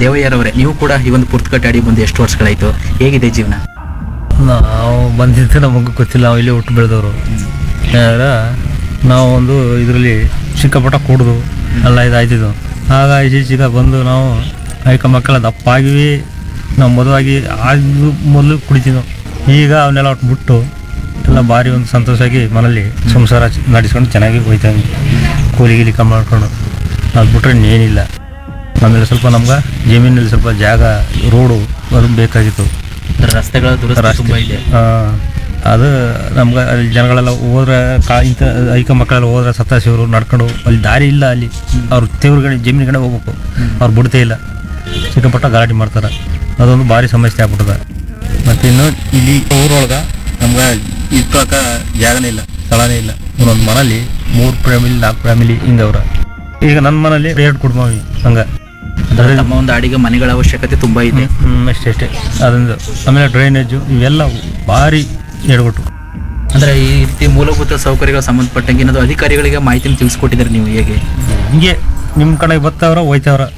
ದೇವಯ್ಯರವರೇ ನೀವು ಕೂಡ ಈ ಒಂದು ಪುರ್ತಕಟ್ಟೆ ಅಡಿ ಬಂದು ಎಷ್ಟು ವರ್ಷಗಳಾಯ್ತು ಹೇಗಿದೆ ಜೀವನ ನಾವು ಬಂದಿದ್ದು ನಮಗೂ ಗೊತ್ತಿಲ್ಲ ನಾವು ಇಲ್ಲಿ ಹುಟ್ಟು ಬೆಳೆದವರು ನಾವು ಒಂದು ಇದರಲ್ಲಿ ಸಿಕ್ಕಾಪಟ್ಟ ಕುಡ್ದು ಎಲ್ಲ ಇದಾಯ್ತಿದ್ದು ಆಗ ಈಚೀಚೆಗೆ ಬಂದು ನಾವು ಐಕ ಮಕ್ಕಳ ದಪ್ಪ ಆಗಿವಿ ನಾವು ಮದುವಾಗಿ ಆಗ ಮೊದಲು ಕುಡಿತಿದ್ವು ಈಗ ಅವನ್ನೆಲ್ಲ ಒಟ್ಟು ಬಿಟ್ಟು ಎಲ್ಲ ಭಾರಿ ಒಂದು ಸಂತೋಷವಾಗಿ ಮನೇಲಿ ಸಂಸಾರ ಚ- ನಡೆಸ್ಕೊಂಡು ಚೆನ್ನಾಗಿ ಹೋಯ್ತಾ ಇದ್ವಿ. ಕೂಲಿ ಗೀಲಿ ಕಮ್ಮಿ ಮಾಡ್ಕೊಂಡು ಅದು ಬಿಟ್ರೆ ಇನ್ನೇನಿಲ್ಲ ಆಮೇಲೆ ಸ್ವಲ್ಪ ನಮ್ಗೆ ಜಮೀನಲ್ಲಿ ಸ್ವಲ್ಪ ಜಾಗ ರೋಡು ಅದು ಬೇಕಾಗಿತ್ತು ಅಂದ್ರೆ ರಸ್ತೆಗಳ ದುರಸ್ತಿ ತುಂಬಾ ಇದೆ ಆ, ಅದು ನಮ್ಗೆ ಅಲ್ಲಿ ಜನಗಳೆಲ್ಲ ಹೋದ್ರೆ ಕಾ ಇಂಥ ಐಕ ಮಕ್ಕಳೆಲ್ಲ ಹೋದ್ರೆ ಸತ್ತಾಸಿವರು ನಡ್ಕೊಂಡು ಅಲ್ಲಿ ದಾರಿ ಇಲ್ಲ ಅಲ್ಲಿ ಅವ್ರು ತೇವ್ರ ಜಮೀನು ಕಡೆ ಹೋಗ್ಬೇಕು ಅವ್ರು ಬಿಡ್ತೇ ಇಲ್ಲ ಸಿಕ್ಕಾಪಟ್ಟ ಗಲಾಟೆ ಮಾಡ್ತಾರೆ ಅದೊಂದು ಭಾರಿ ಸಮಸ್ಯೆ ಆಗ್ಬಿಟ್ಟದ ಮತ್ತು ಇನ್ನು ಇಲ್ಲಿ ಊರೊಳಗೆ ನಮ್ಗೆ ಇಟ್ಕೊಳಕ ಜಾಗನೇ ಇಲ್ಲ ಸ್ಥಳನೇ ಇಲ್ಲ ಒಂದೊಂದು ಮನೇಲಿ ಮೂರು ಫ್ಯಾಮಿಲಿ ನಾಲ್ಕು ಫ್ಯಾಮಿಲಿ ಹಿಂಗವ್ರ ಈಗ ನನ್ನ ಮನೇಲಿ ಎರಡು ಕುಟುಂಬ ಹಂಗೆ ಅಂದ್ರೆ ತಮ್ಮ ಒಂದು ಅಡಿಗೆ ಮನೆಗಳ ಅವಶ್ಯಕತೆ ತುಂಬಾ ಇದೆ ಹ್ಮ್, ಅಷ್ಟೇ ಅಷ್ಟೇ ಅದೊಂದು ಆಮೇಲೆ ಡ್ರೈನೇಜು ಇವೆಲ್ಲ ಭಾರಿ ಎಡಗೊಟ್ಟು ಅಂದ್ರೆ ಈ ರೀತಿ ಮೂಲಭೂತ ಸೌಕರ್ಯಗಳು ಸಂಬಂಧಪಟ್ಟಂಗೆ ಏನಾದ್ರು ಅಧಿಕಾರಿಗಳಿಗೆ ಮಾಹಿತಿನ ತಿಳಿಸ್ಕೊಟ್ಟಿದ್ದಾರೆ ನೀವು ಹೇಗೆ ಹಿಂಗೆ ನಿಮ್ಮ ಕಡೆ ಬರ್ತಾವ್ರ ಹೋಯ್ತಾವ್ರ